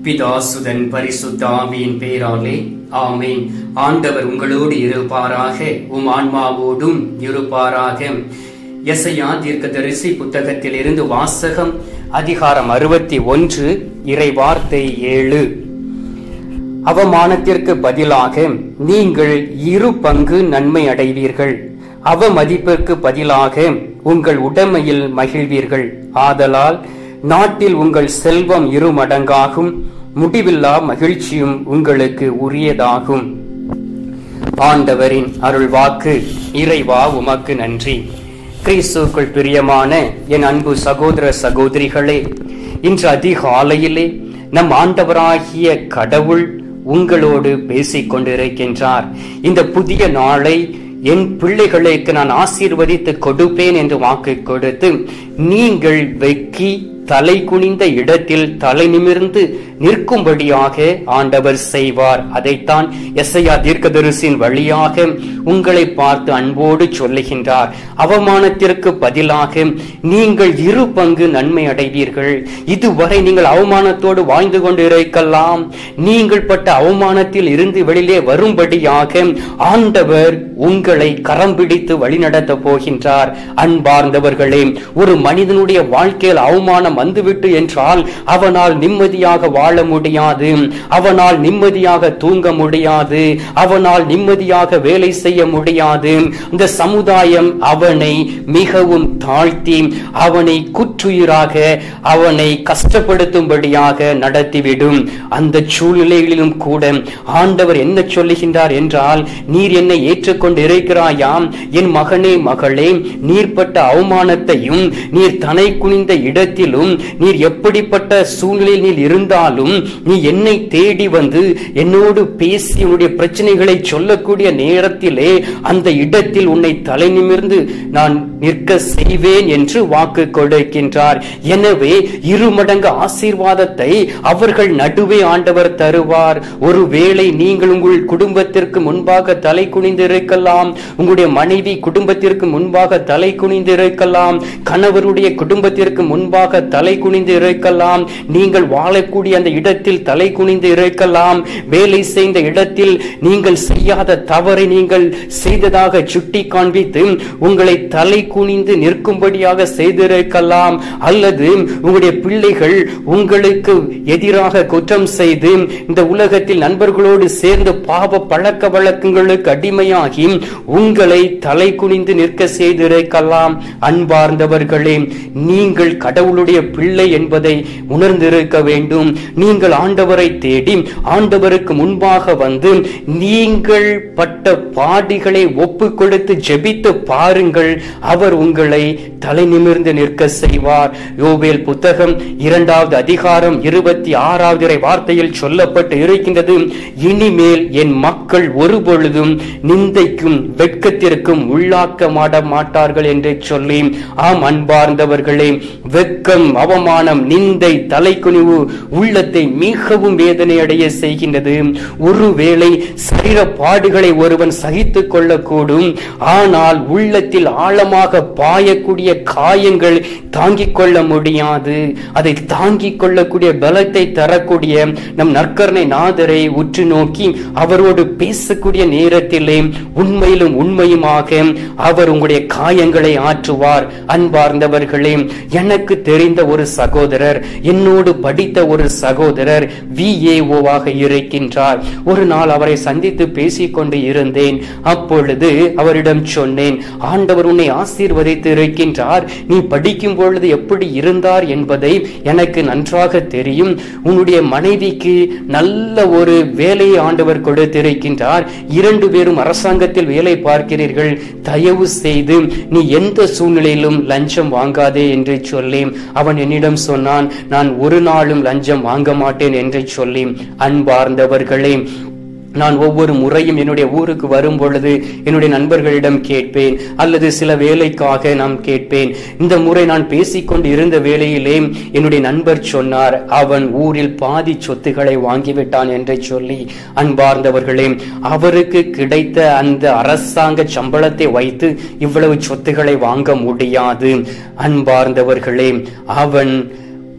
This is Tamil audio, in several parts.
பிதாசுதன் பரிசுத்தாவியின் பேராலே ஆமேன் ஆண்டவர் உங்களோடு இருப்பாராக உம் ஆன்மாவோடும் இருப்பாராக எசையா தீர்க்கதரிசி புத்தகத்தில் இருந்து வாசகம் அதிகாரம் அறுபத்தி ஒன்று இறை வார்த்தை ஏழு அவமானத்திற்கு பதிலாக நீங்கள் இரு பங்கு நன்மை அடைவீர்கள் அவமதிப்பிற்கு பதிலாக உங்கள் உடைமையில் மகிழ்வீர்கள் ஆதலால் நாட்டில் உங்கள் செல்வம் இரு மடங்காகும் முடிவில்லா மகிழ்ச்சியும் உங்களுக்கு உரியதாகும் ஆண்டவரின் அருள் வாக்கு இறைவா உமக்கு நன்றி கிறிஸ்துக்குள் பிரியமான என் அன்பு சகோதர சகோதரிகளே இன்று அதிகாலையிலே நம் ஆண்டவராகிய கடவுள் உங்களோடு பேசிக் கொண்டிருக்கின்றார் இந்த புதிய நாளை என் பிள்ளைகளுக்கு நான் ஆசீர்வதித்து கொடுப்பேன் என்று வாக்கு கொடுத்து நீங்கள் வெக்கி தலை குனிந்த இடத்தில் தலை நிமிர்ந்து நிற்கும்படியாக ஆண்டவர் செய்வார் அதைத்தான் எஸ்ஐயா தீர்க்கதரிசின் வழியாக உங்களை பார்த்து அன்போடு சொல்லுகின்றார் அவமானத்திற்கு பதிலாக நீங்கள் இரு பங்கு நன்மை அடைவீர்கள் இதுவரை நீங்கள் அவமானத்தோடு வாழ்ந்து கொண்டு இருக்கலாம் நீங்கள் பட்ட அவமானத்தில் இருந்து வெளியிலே வரும்படியாக ஆண்டவர் உங்களை கரம் பிடித்து வழிநடத்த போகின்றார் அன்பார்ந்தவர்களே ஒரு மனிதனுடைய வாழ்க்கையில் அவமானம் வந்துவிட்டு என்றால் அவனால் நிம்மதியாக வாழ முடியாது அவனால் நிம்மதியாக தூங்க முடியாது அவனால் நிம்மதியாக வேலை செய்ய முடியாது இந்த சமுதாயம் அவனை மிகவும் தாழ்த்தி அவனை குற்றுயிராக அவனை கஷ்டப்படுத்தும்படியாக நடத்திவிடும் அந்த சூழ்நிலைகளிலும் கூட ஆண்டவர் என்ன சொல்லுகின்றார் என்றால் நீர் என்னை ஏற்றுக்கொண்டு இருக்கிறாயாம் என் மகனே மகளே நீர் பட்ட அவமானத்தையும் நீர் தனை குனிந்த இடத்திலும் நீர் எப்படிப்பட்ட சூழ்நிலையில் நீர் இருந்தாலும் நீ என்னை தேடி வந்து என்னோடு பேசி உன்னுடைய பிரச்சனைகளை சொல்லக்கூடிய நேரத்திலே அந்த இடத்தில் உன்னை தலை நிமிர்ந்து நான் நிற்க செய்வேன் என்று வாக்கு கொடுக்கின்றார் எனவே இருமடங்கு ஆசீர்வாதத்தை அவர்கள் நடுவே ஆண்டவர் தருவார் ஒருவேளை நீங்கள் உங்கள் குடும்பத்திற்கு முன்பாக தலை குனிந்து இருக்கலாம் உங்களுடைய மனைவி குடும்பத்திற்கு முன்பாக தலை குனிந்து இருக்கலாம் கணவருடைய குடும்பத்திற்கு முன்பாக தலை குனிந்து இருக்கலாம் நீங்கள் வாழக்கூடிய அந்த இடத்தில் தலை குனிந்து இருக்கலாம் வேலை செய்த இடத்தில் நீங்கள் செய்யாத தவறை நீங்கள் செய்ததாக சுட்டி காண்பித்து உங்களை தலை குனிந்து நிற்கும்படியாக செய்திருக்கலாம் அல்லது உங்களுடைய பிள்ளைகள் உங்களுக்கு எதிராக குற்றம் செய்து இந்த உலகத்தில் நண்பர்களோடு சேர்ந்து பாவ பழக்க வழக்கங்களுக்கு அடிமையாகி உங்களை தலை குனிந்து நிற்க செய்திருக்கலாம் அன்பார்ந்தவர்களே நீங்கள் கடவுளுடைய பிள்ளை என்பதை உணர்ந்திருக்க வேண்டும் நீங்கள் ஆண்டவரை தேடி ஆண்டவருக்கு முன்பாக வந்து நீங்கள் பட்ட பாடிகளை ஒப்பு கொடுத்து ஜெபித்து பாருங்கள் அவர் உங்களை தலை நிமிர்ந்து நிற்க செய்வார் யோவேல் புத்தகம் இரண்டாவது அதிகாரம் இருபத்தி ஆறாவது இறை வார்த்தையில் சொல்லப்பட்டு இருக்கின்றது இனிமேல் என் மக்கள் ஒருபொழுதும் நிந்தைக்கும் வெட்கத்திற்கும் உள்ளாக்க மாட மாட்டார்கள் என்று சொல்லி ஆம் அன்பார்ந்தவர்களே வெட்கம் அவமானம் நிந்தை தலைக்குனிவு உள்ளத்தை மிகவும் வேதனை அடைய செய்கின்றது ஒருவேளை சரீர பாடுகளை ஒருவன் சகித்துக் கொள்ளக்கூடும் ஆனால் உள்ளத்தில் ஆழமாக பாயக்கூடிய காயங்கள் தாங்கிக் கொள்ள முடியாது அதை தாங்கிக் கொள்ளக்கூடிய பலத்தை தரக்கூடிய நம் நற்கரணை நாதரை உற்று நோக்கி அவரோடு பேசக்கூடிய நேரத்திலே உண்மையிலும் உண்மையுமாக அவர் உங்களுடைய காயங்களை ஆற்றுவார் அன்பார்ந்தவர்களே எனக்கு தெரிந்த ஒரு சகோதரர் என்னோடு படித்த ஒரு சகோதரர் விஏஓவாக இருக்கின்றார் ஒரு நாள் அவரை சந்தித்து பேசிக் கொண்டு இருந்தேன் அப்பொழுது அவரிடம் சொன்னேன் ஆண்டவர் உன்னை ஆசீர்வதித்து இருக்கின்றார் நீ படிக்கும் பொழுது எப்படி இருந்தார் என்பதை எனக்கு நன்றாக தெரியும் உன்னுடைய மனைவிக்கு நல்ல ஒரு வேலையை ஆண்டவர் கொடுத்திருக்கின்றார் இரண்டு பேரும் அரசாங்கத்தில் வேலை பார்க்கிறீர்கள் தயவு செய்து நீ எந்த சூழ்நிலையிலும் லஞ்சம் வாங்காதே என்று சொல்லி அவன் என்னிடம் சொன்னான் நான் ஒரு நாளும் லஞ்சம் வாங்க மாட்டேன் என்று சொல்லி அன்பார்ந்தவர்களே நான் ஒவ்வொரு முறையும் என்னுடைய ஊருக்கு வரும் பொழுது என்னுடைய நண்பர்களிடம் கேட்பேன் அல்லது சில வேலைக்காக நான் கேட்பேன் இந்த முறை நான் பேசிக்கொண்டு இருந்த வேளையிலே என்னுடைய நண்பர் சொன்னார் அவன் ஊரில் பாதி சொத்துக்களை வாங்கிவிட்டான் என்று சொல்லி அன்பார்ந்தவர்களே அவருக்கு கிடைத்த அந்த அரசாங்க சம்பளத்தை வைத்து இவ்வளவு சொத்துக்களை வாங்க முடியாது அன்பார்ந்தவர்களே அவன்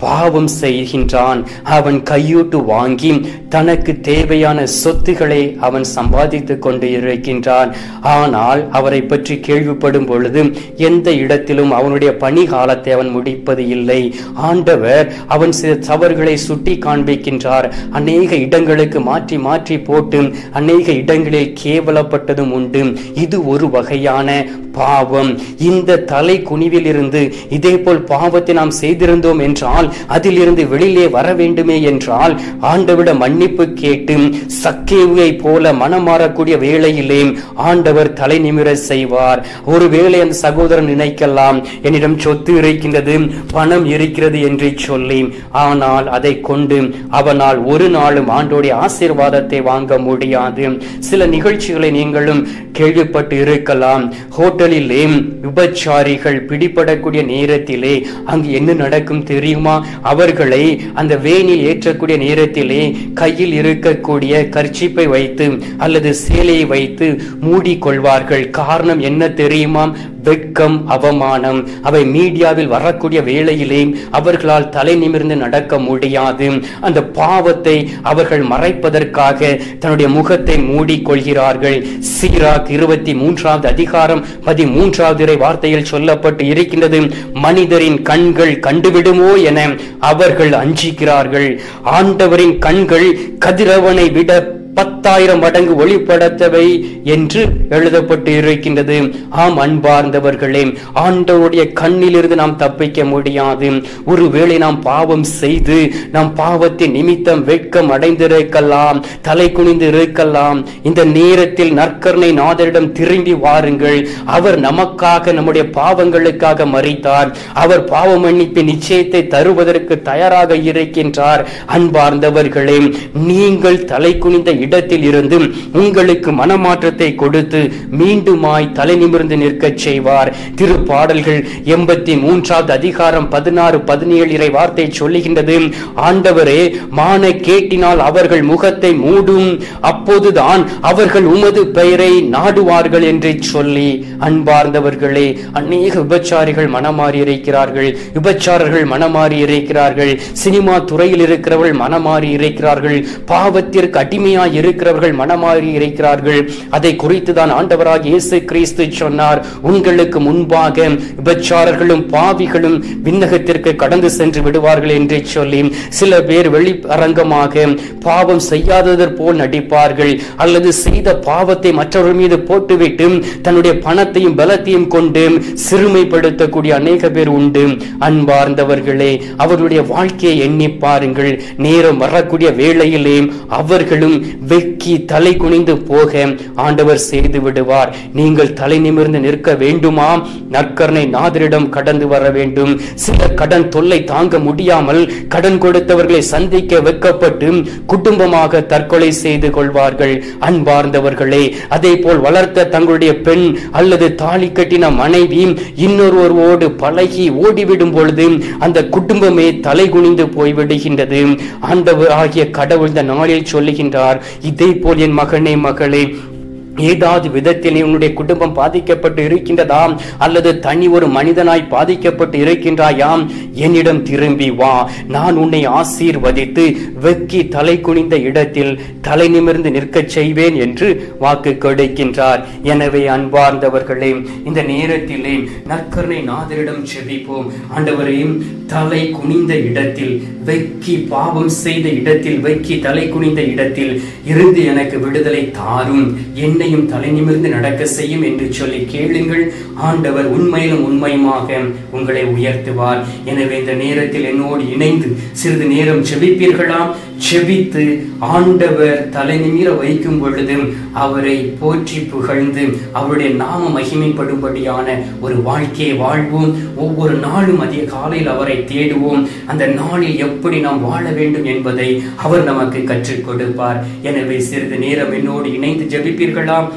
பாவம் செய்கின்றான் அவன் கையூட்டு வாங்கி தனக்கு தேவையான சொத்துக்களை அவன் சம்பாதித்துக் கொண்டு இருக்கின்றான் ஆனால் அவரை பற்றி கேள்விப்படும் பொழுது எந்த இடத்திலும் அவனுடைய பணி காலத்தை அவன் முடிப்பது இல்லை ஆண்டவர் அவன் சில தவறுகளை சுட்டி காண்பிக்கின்றார் அநேக இடங்களுக்கு மாற்றி மாற்றி போட்டு அநேக இடங்களில் கேவலப்பட்டதும் உண்டு இது ஒரு வகையான பாவம் இந்த தலை குனிவில் இருந்து இதே போல் பாவத்தை நாம் செய்திருந்தோம் என்றால் அதிலிருந்து வெளியிலே வர வேண்டுமே என்றால் ஆண்டவிட மன்னிப்பு கேட்டு சக்கேவை போல மனம் மாறக்கூடிய வேளையிலே ஆண்டவர் தலை நிமிர செய்வார் ஒருவேளை அந்த சகோதரன் நினைக்கலாம் என்னிடம் சொத்து இருக்கின்றது பணம் இருக்கிறது என்று சொல்லி ஆனால் அதை கொண்டு அவனால் ஒரு நாளும் ஆண்டோடைய ஆசீர்வாதத்தை வாங்க முடியாது சில நிகழ்ச்சிகளை நீங்களும் கேள்விப்பட்டு இருக்கலாம் ஹோட்டலிலே விபச்சாரிகள் பிடிபடக்கூடிய நேரத்திலே அங்கு என்ன நடக்கும் தெரியுமா அவர்களை அந்த வேனில் ஏற்றக்கூடிய நேரத்திலே கையில் இருக்கக்கூடிய கர்ச்சிப்பை வைத்து அல்லது சேலையை வைத்து மூடிக்கொள்வார்கள் காரணம் என்ன தெரியுமா வெட்கம் அவமானம் அவை மீடியாவில் வரக்கூடிய வேளையிலே அவர்களால் தலை நிமிர்ந்து நடக்க முடியாது அந்த பாவத்தை அவர்கள் மறைப்பதற்காக தன்னுடைய முகத்தை மூடிக்கொள்கிறார்கள் சீராக் இருபத்தி மூன்றாவது அதிகாரம் பதிமூன்றாவது இறை வார்த்தையில் சொல்லப்பட்டு இருக்கின்றது மனிதரின் கண்கள் கண்டுவிடுமோ என அவர்கள் அஞ்சிக்கிறார்கள் ஆண்டவரின் கண்கள் கதிரவனை விட பத்தாயிரம் மடங்கு ஒளிப்படத்தவை என்று எழுதப்பட்டு இருக்கின்றது ஆம் அன்பார்ந்தவர்களே ஆண்டவருடைய கண்ணிலிருந்து நாம் தப்பிக்க முடியாது ஒருவேளை நாம் பாவம் செய்து நாம் பாவத்தின் நிமித்தம் வெட்கம் அடைந்திருக்கலாம் தலை குனிந்து இருக்கலாம் இந்த நேரத்தில் நற்கருணை நாதரிடம் திரும்பி வாருங்கள் அவர் நமக்காக நம்முடைய பாவங்களுக்காக மறித்தார் அவர் பாவ மன்னிப்பு நிச்சயத்தை தருவதற்கு தயாராக இருக்கின்றார் அன்பார்ந்தவர்களே நீங்கள் தலை குனிந்த இடத்தில் இருந்து உங்களுக்கு மனமாற்றத்தை கொடுத்து மீண்டுமாய் தலை நிமிர்ந்து நிற்கச் செய்வார் திருப்பாடல்கள் எண்பத்தி மூன்றாவது அதிகாரம் பதினாறு பதினேழு இறை வார்த்தை சொல்லுகின்றது ஆண்டவரே மான கேட்டினால் அவர்கள் முகத்தை மூடும் அப்போதுதான் அவர்கள் உமது பெயரை நாடுவார்கள் என்று சொல்லி அன்பார்ந்தவர்களே அநேக விபச்சாரிகள் மனமாறி இருக்கிறார்கள் விபச்சாரர்கள் மனமாறி இருக்கிறார்கள் சினிமா துறையில் இருக்கிறவர்கள் மனமாறி இருக்கிறார்கள் பாவத்திற்கு அடிமையாய் இருக்கிறவர்கள் மனமாறி இருக்கிறார்கள் அதை குறித்து தான் ஆண்டவராக இயேசு கிறிஸ்து சொன்னார் உங்களுக்கு முன்பாக விபச்சாரர்களும் பாவிகளும் விண்ணகத்திற்கு கடந்து சென்று விடுவார்கள் என்று சொல்லி சில பேர் வெளி அரங்கமாக பாவம் செய்யாததற் போல் நடிப்பார்கள் அல்லது செய்த பாவத்தை மற்றவர்கள் மீது போட்டுவிட்டு தன்னுடைய பணத்தையும் பலத்தையும் கொண்டு சிறுமைப்படுத்தக்கூடிய அநேக பேர் உண்டு அன்பார்ந்தவர்களே அவருடைய வாழ்க்கையை எண்ணி பாருங்கள் நேரம் வரக்கூடிய வேளையிலே அவர்களும் வெக்கி தலை குனிந்து போக ஆண்டவர் செய்து விடுவார் நீங்கள் தலை நிமிர்ந்து நிற்க வேண்டுமா நற்கரணை நாதரிடம் கடந்து வர வேண்டும் சில கடன் தொல்லை தாங்க முடியாமல் கடன் கொடுத்தவர்களை சந்திக்க வெக்கப்பட்டு குடும்பமாக தற்கொலை செய்து கொள்வார்கள் அன்பார்ந்தவர்களே அதே போல் வளர்த்த தங்களுடைய பெண் அல்லது தாலி கட்டின மனைவி இன்னொருவரோடு பழகி ஓடிவிடும் பொழுது அந்த குடும்பமே தலை குனிந்து போய்விடுகின்றது ஆண்டவர் ஆகிய கடவுள் இந்த நாளில் சொல்லுகின்றார் இதே போல் என் மகனே மகளே ஏதாவது விதத்தில் உன்னுடைய குடும்பம் பாதிக்கப்பட்டு இருக்கின்றதாம் அல்லது தனி ஒரு மனிதனாய் பாதிக்கப்பட்டு இருக்கின்றாயாம் என்னிடம் திரும்பி வா நான் உன்னை ஆசீர்வதித்து வெக்கி தலை குனிந்த இடத்தில் தலை நிமிர்ந்து நிற்கச் செய்வேன் என்று வாக்கு கொடுக்கின்றார் எனவே அன்பார்ந்தவர்களே இந்த நேரத்திலே நற்கருணை நாதரிடம் செபிப்போம் ஆண்டவரே தலை குனிந்த இடத்தில் வெக்கி பாவம் செய்த இடத்தில் வெக்கி தலை குனிந்த இடத்தில் இருந்து எனக்கு விடுதலை தாரும் என்னையும் தலை நிமிர்ந்து நடக்க செய்யும் என்று சொல்லி கேளுங்கள் ஆண்டவர் உண்மையிலும் உண்மையுமாக உங்களை உயர்த்துவார் எனவே இந்த நேரத்தில் என்னோடு இணைந்து சிறிது நேரம் செபிப்பீர்களாம் செபித்து ஆண்டவர் தலை நிமிர வைக்கும் பொழுது அவரை போற்றி புகழ்ந்து அவருடைய நாம மகிமைப்படும்படியான ஒரு வாழ்க்கையை வாழ்வோம் ஒவ்வொரு நாளும் அதிக காலையில் அவரை தேடுவோம் அந்த நாளில் எப்படி நாம் வாழ வேண்டும் என்பதை அவர் நமக்கு கற்றுக் கொடுப்பார் எனவே சிறிது நேரம் என்னோடு இணைந்து ஜெபிப்பீர்களாம்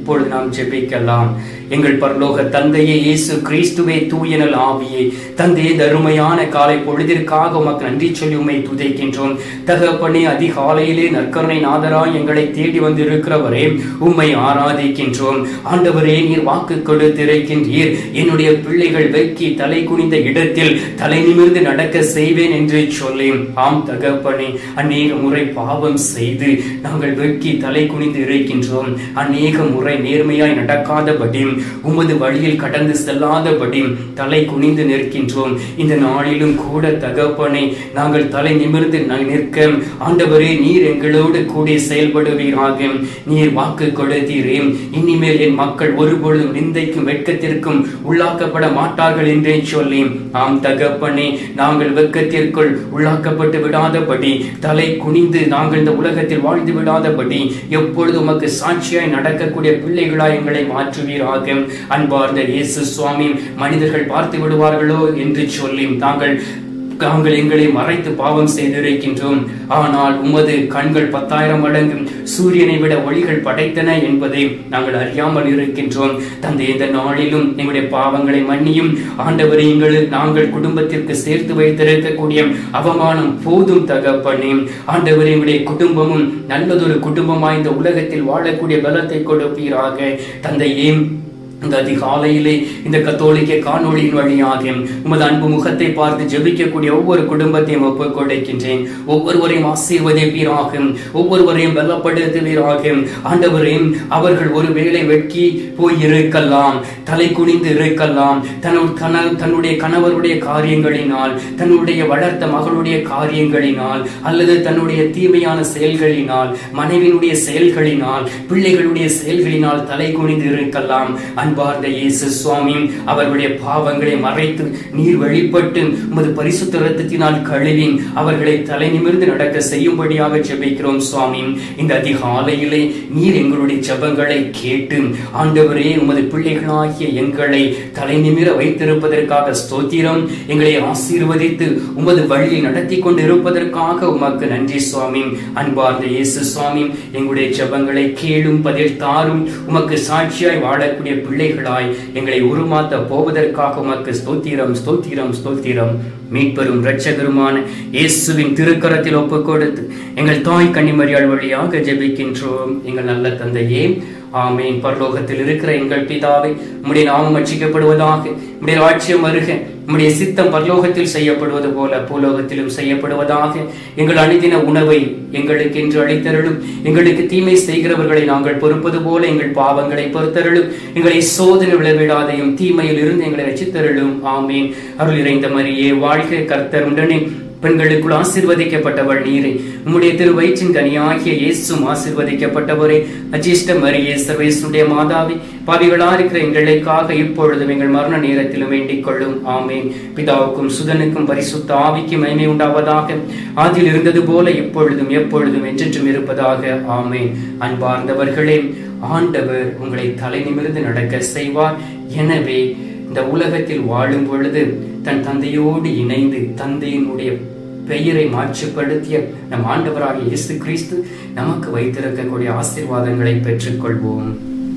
இப்பொழுது நாம் ஜெபிக்கலாம் எங்கள் பரலோக தந்தையே இயேசு கிறிஸ்துவே தூயனல் ஆவியே தந்தையே தருமையான காலை பொழுதிற்காக உமக்கு நன்றி சொல்லி உம்மை துதைக்கின்றோம் தகப்பனே அதிகாலையிலே நற்கருணை நாதராய் எங்களை தேடி வந்திருக்கிறவரே உம்மை ஆராதிக்கின்றோம் ஆண்டவரே நீர் வாக்கு கொடுத்திருக்கின்றீர் என்னுடைய பிள்ளைகள் வெக்கி தலை குனிந்த இடத்தில் தலை நிமிர்ந்து நடக்க செய்வேன் என்று சொல்லி ஆம் தகப்பனே அநேக முறை பாவம் செய்து நாங்கள் வெக்கி தலை குனிந்து இருக்கின்றோம் அநேக முறை நேர்மையாய் நடக்காதபடி உமது வழியில் கடந்து செல்லாதபடி தலை குனிந்து நிற்கின்றோம் இந்த நாளிலும் கூட தகப்பனை நாங்கள் தலை நிமிர்ந்து ந- நிற்க ஆண்டவரே நீர் எங்களோடு கூடி செயல்படுவீராக நீர் வாக்கு கொடுத்தீரே இனிமேல் என் மக்கள் ஒருபொழுதும் நிந்தைக்கும் வெட்கத்திற்கும் உள்ளாக்கப்பட மாட்டார்கள் என்றே சொல்லி ஆம் தகப்பனே நாங்கள் வெட்கத்திற்குள் உள்ளாக்கப்பட்டு விடாதபடி தலை குனிந்து நாங்கள் இந்த உலகத்தில் வாழ்ந்து விடாதபடி எப்பொழுது உமக்கு சாட்சியாய் நடக்கக்கூடிய பிள்ளைகளாய் எங்களை மாற்றுவீராக அன்பார்ந்த இயேசு சுவாமி மனிதர்கள் பார்த்து விடுவார்களோ என்று சொல்லி தாங்கள் நாங்கள் எங்களை மறைத்து பாவம் செய்திருக்கின்றோம் ஆனால் உமது கண்கள் பத்தாயிரம் மடங்கு சூரியனை விட ஒளிகள் படைத்தன என்பதை நாங்கள் அறியாமல் இருக்கின்றோம் தந்தை இந்த நாளிலும் எங்களுடைய பாவங்களை மன்னியும் ஆண்டவரை எங்கள் நாங்கள் குடும்பத்திற்கு சேர்த்து வைத்திருக்கக்கூடிய அவமானம் போதும் தகப்பனே ஆண்டவரே எங்களுடைய குடும்பமும் நல்லதொரு குடும்பமாய் இந்த உலகத்தில் வாழக்கூடிய பலத்தை கொடுப்பீராக தந்தையே இந்த அதிகாலையிலே இந்த கத்தோலிக்க காணொளியின் வழியாக உமது அன்பு முகத்தை பார்த்து ஜெபிக்கக்கூடிய ஒவ்வொரு குடும்பத்தையும் ஒப்புக் கொடுக்கின்றேன் ஒவ்வொருவரையும் ஆசீர்வதிப்பீராக ஒவ்வொருவரையும் பலப்படுத்துவீராக ஆண்டவரையும் அவர்கள் ஒருவேளை வெட்கி போய் இருக்கலாம் தலை குனிந்து இருக்கலாம் தன்னுடைய கண தன்னுடைய கணவருடைய காரியங்களினால் தன்னுடைய வளர்த்த மகளுடைய காரியங்களினால் அல்லது தன்னுடைய தீமையான செயல்களினால் மனைவியினுடைய செயல்களினால் பிள்ளைகளுடைய செயல்களினால் தலை குனிந்து இருக்கலாம் அன்பார்ந்த இயேசு சுவாமி அவர்களுடைய பாவங்களை மறைத்து நீர் வெளிப்பட்டு உமது பரிசுத்த ரத்தத்தினால் கழுவி அவர்களை தலை நிமிர்ந்து நடக்க செய்யும்படியாக ஜெபிக்கிறோம் சுவாமி இந்த அதிகாலையிலே நீர் எங்களுடைய ஜெபங்களை கேட்டு ஆண்டவரே உமது பிள்ளைகளாகிய எங்களை தலை நிமிர வைத்திருப்பதற்காக ஸ்தோத்திரம் எங்களை ஆசீர்வதித்து உமது வழியை நடத்தி கொண்டு இருப்பதற்காக உமக்கு நன்றி சுவாமி அன்பார்ந்த இயேசு சுவாமி எங்களுடைய ஜெபங்களை கேளும் பதில் தாரும் உமக்கு சாட்சியாய் வாழக்கூடிய பிள்ளைகளாய் எங்களை உருமாத்த போவதற்காக உமக்கு ஸ்தோத்திரம் ஸ்தோத்திரம் ஸ்தோத்திரம் மீட்பெரும் இரட்சகருமான இயேசுவின் திருக்கரத்தில் ஒப்புக் கொடுத்து எங்கள் தாய் கன்னிமரியாள் வழியாக ஜெபிக்கின்றோம் எங்கள் நல்ல தந்தையே ஆமேன் பரலோகத்தில் இருக்கிற எங்கள் பிதாவை உம்முடைய நாமம் அச்சிக்கப்படுவதாக உம்முடைய ராட்சியம் வருக உம்முடைய சித்தம் பரலோகத்தில் செய்யப்படுவது போல பூலோகத்திலும் செய்யப்படுவதாக எங்கள் அனுதின உணவை எங்களுக்கு என்று அளித்தருளும் எங்களுக்கு தீமை செய்கிறவர்களை நாங்கள் பொறுப்பது போல எங்கள் பாவங்களை பொறுத்தருளும் எங்களை சோதனை விளைவிடாதையும் தீமையில் இருந்து எங்களை ரசித்தருளும் ஆமேன் அருள் இறைந்த மரியே வாழ்க கர்த்தர் உடனே பெண்களுக்குள் ஆசிர்வதிக்கப்பட்டவள் நீரே உம்முடைய திரு வயிற்றின் கனியாகிய இயேசும் ஆசிர்வதிக்கப்பட்டவரே அஜிஷ்ட மரியே சர்வேசுடைய மாதாவி பாவிகளா இருக்கிற எங்களுக்காக இப்பொழுதும் எங்கள் மரண நேரத்திலும் வேண்டிக் கொள்ளும் ஆமேன் பிதாவுக்கும் சுதனுக்கும் பரிசுத்த ஆவிக்கும் மகிமை உண்டாவதாக ஆதியில் இருந்தது போல இப்பொழுதும் எப்பொழுதும் என்றென்றும் இருப்பதாக ஆமேன் அன்பார்ந்தவர்களே ஆண்டவர் உங்களை தலை நிமிர்ந்து நடக்க செய்வார் எனவே இந்த உலகத்தில் வாழும் பொழுது தன் தந்தையோடு இணைந்து தந்தையினுடைய பெயரை மாற்றுப்படுத்திய நம் ஆண்டவராகிய இயேசு கிறிஸ்து நமக்கு வைத்திருக்கக்கூடிய ஆசீர்வாதங்களை பெற்றுக்கொள்வோம்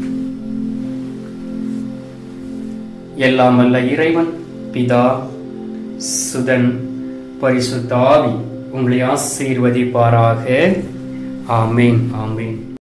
எல்லாம் வல்ல இறைவன் பிதா சுதன் பரிசுத்த ஆவி உங்களை ஆசீர்வதிப்பாராக ஆமேன் ஆமேன்